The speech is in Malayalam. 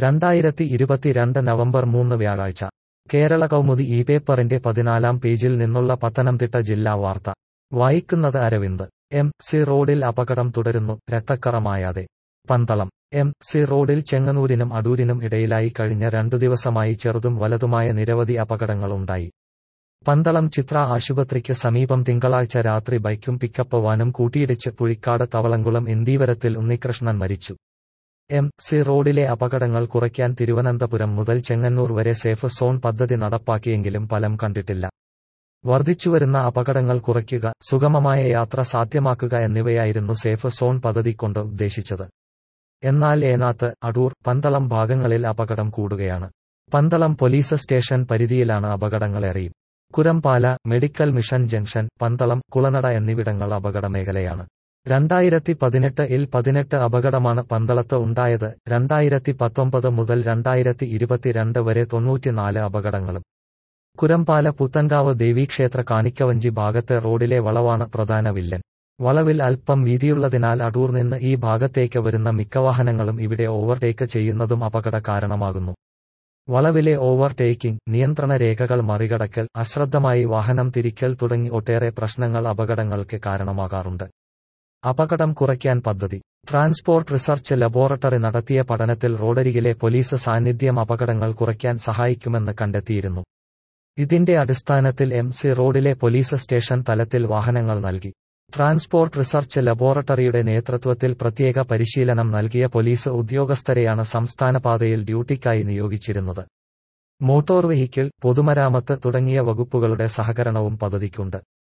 രണ്ടായിരത്തി ഇരുപത്തിരണ്ട് നവംബർ മൂന്ന് വ്യാഴാഴ്ച കേരള കൗമുദി ഈ പേപ്പറിന്റെ പതിനാലാം പേജിൽ നിന്നുള്ള പത്തനംതിട്ട ജില്ലാ വാർത്ത വായിക്കുന്നത് അരവിന്ദ് എം സി റോഡിൽ അപകടം തുടരുന്നു രക്തക്കറമായാതെ പന്തളം എം സി റോഡിൽ ചെങ്ങന്നൂരിനും അടൂരിനും ഇടയിലായി കഴിഞ്ഞ രണ്ടു ദിവസമായി ചെറുതും വലതുമായ നിരവധി അപകടങ്ങൾ ഉണ്ടായി പന്തളം ചിത്ര ആശുപത്രിക്ക് സമീപം തിങ്കളാഴ്ച രാത്രി ബൈക്കും പിക്കപ്പ് വാനും കൂട്ടിയിടിച്ച് പുഴിക്കാട് തവളംകുളം ഇന്ദീവരത്തിൽ ഉണ്ണികൃഷ്ണൻ മരിച്ചു എം സി റോഡിലെ അപകടങ്ങൾ കുറയ്ക്കാൻ തിരുവനന്തപുരം മുതൽ ചെങ്ങന്നൂർ വരെ സേഫ് സോൺ പദ്ധതി നടപ്പാക്കിയെങ്കിലും ഫലം കണ്ടിട്ടില്ല വർദ്ധിച്ചുവരുന്ന അപകടങ്ങൾ കുറയ്ക്കുക സുഗമമായ യാത്ര സാധ്യമാക്കുക എന്നിവയായിരുന്നു സേഫ് സോൺ പദ്ധതി കൊണ്ട് ഉദ്ദേശിച്ചത് എന്നാൽ ഏനാത്ത് അടൂർ പന്തളം ഭാഗങ്ങളിൽ അപകടം കൂടുകയാണ് പന്തളം പോലീസ് സ്റ്റേഷൻ പരിധിയിലാണ് അപകടങ്ങളേറെയും Kurambala medical mission junction Pandalam Kulanada എന്നിവിടങ്ങൾ അപകടമേഖലയാണ് രണ്ടായിരത്തി പതിനെട്ട് ഇൽ പതിനെട്ട് അപകടമാണ് പന്തളത്ത് ഉണ്ടായത് രണ്ടായിരത്തി പത്തൊമ്പത് മുതൽ രണ്ടായിരത്തി ഇരുപത്തിരണ്ട് വരെ തൊണ്ണൂറ്റിനാല് അപകടങ്ങളും കുരമ്പാല പുത്തൻകാവ് ദേവീക്ഷേത്ര കാണിക്കവഞ്ചി ഭാഗത്തെ റോഡിലെ വളവാണ് പ്രധാന വില്ലൻ വളവിൽ അല്പം വീതിയുള്ളതിനാൽ അടൂർ നിന്ന് ഈ ഭാഗത്തേക്ക് വരുന്ന മിക്ക വാഹനങ്ങളും ഇവിടെ ഓവർടേക്ക് ചെയ്യുന്നതും അപകട കാരണമാകുന്നു വളവിലെ ഓവർടേക്കിംഗ് നിയന്ത്രണ രേഖകൾ മറികടക്കൽ അശ്രദ്ധമായി വാഹനം തിരിക്കൽ തുടങ്ങി ഒട്ടേറെ പ്രശ്നങ്ങൾ അപകടങ്ങൾക്ക് കാരണമാകാറുണ്ട് അപകടം കുറയ്ക്കാൻ പദ്ധതി ട്രാൻസ്പോർട്ട് റിസർച്ച് ലബോറട്ടറി നടത്തിയ പഠനത്തിൽ റോഡരികിലെ പോലീസ് സാന്നിധ്യം അപകടങ്ങൾ കുറയ്ക്കാൻ സഹായിക്കുമെന്ന് കണ്ടെത്തിയിരുന്നു ഇതിന്റെ അടിസ്ഥാനത്തിൽ എം സി റോഡിലെ പോലീസ് സ്റ്റേഷൻ തലത്തിൽ വാഹനങ്ങൾ നൽകി ട്രാൻസ്പോർട്ട് റിസർച്ച് ലബോറട്ടറിയുടെ നേതൃത്വത്തിൽ പ്രത്യേക പരിശീലനം നൽകിയ പോലീസ് ഉദ്യോഗസ്ഥരെയാണ് സംസ്ഥാന പാതയിൽ ഡ്യൂട്ടിക്കായി നിയോഗിച്ചിരുന്നത് മോട്ടോർ വെഹിക്കിൾ പൊതുമരാമത്ത് തുടങ്ങിയ വകുപ്പുകളുടെ സഹകരണവും പദ്ധതിക്കുണ്ട്